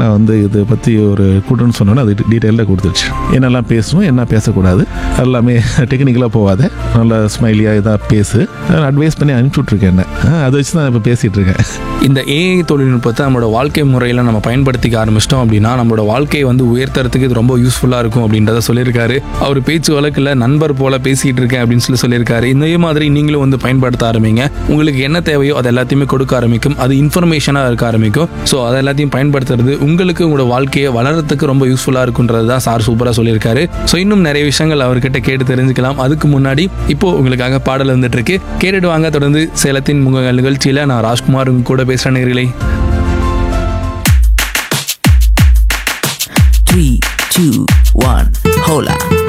நான் வந்து இதை பற்றி ஒரு கூட்டம்னு சொன்னோன்னே அது டீட்டெயிலாக கொடுத்துருச்சு என்னெல்லாம் பேசணும் என்ன பேசக்கூடாது எல்லாமே டெக்னிக்கலாக போகாத நல்லா ஸ்மைலியாக இதாக பேசு அட்வைஸ் பண்ணி அனுப்பிச்சி விட்ருக்கேன் என்ன ஆ, அதை வச்சு தான் இப்போ பேசிகிட்டு இருக்கேன் இந்த ஏஐ தொழில்நுட்பத்தை நம்மளோட வாழ்க்கை முறையில் நம்ம பயன்படுத்திக்க ஆரம்பிச்சிட்டோம் அப்படின்னா நம்மளோட வாழ்க்கையை வந்து உயர்த்துறதுக்கு இது ரொம்ப யூஸ்ஃபுல்லாக இருக்கும் அப்படின்றத சொல்லியிருக்காரு அவர் பேச்சு வழக்கில் நண்பர் போல பேசிக்கிட்டு இருக்கேன் அப்படின்னு சொல்லி சொல்லியிருக்காரு இந்த மாதிரி நீங்களும் வந்து பயன்படுத்த ஆரம்பிங்க உங்களுக்கு என்ன தேவையோ அது எல்லாத்தையுமே கொடுக்க ஆரம்பிக்கும் அது இன்ஃபர்மேஷனாக இருக்க ஆரம்பிக்கும் ஸோ அதை எல்லாத்தையும் பயன்படுத்துறது உங்களுக்கு உங்களோட வாழ்க்கையை வளர்றதுக்கு ரொம்ப யூஸ்ஃபுல்லாக இருக்குன்றது தான் சார் சூப்பராக சொல்லியிருக்காரு ஸோ இன்னும் நிறைய விஷயங்கள் அவர்கிட்ட கேட்டு தெரிஞ்சுக்கலாம் அதுக்கு முன்னாடி இப்போ உங்களுக்காக பாடல் வந்துட்டு இருக்கு கேட்டுட்டு வாங்க தொடர்ந்து சேலத்தின் முகங்கள் நிகழ்ச்சியில் நான் ராஜ்குமார் உங்க கூட பேசுகிறேன் நேர்களே Three, two, one, hola.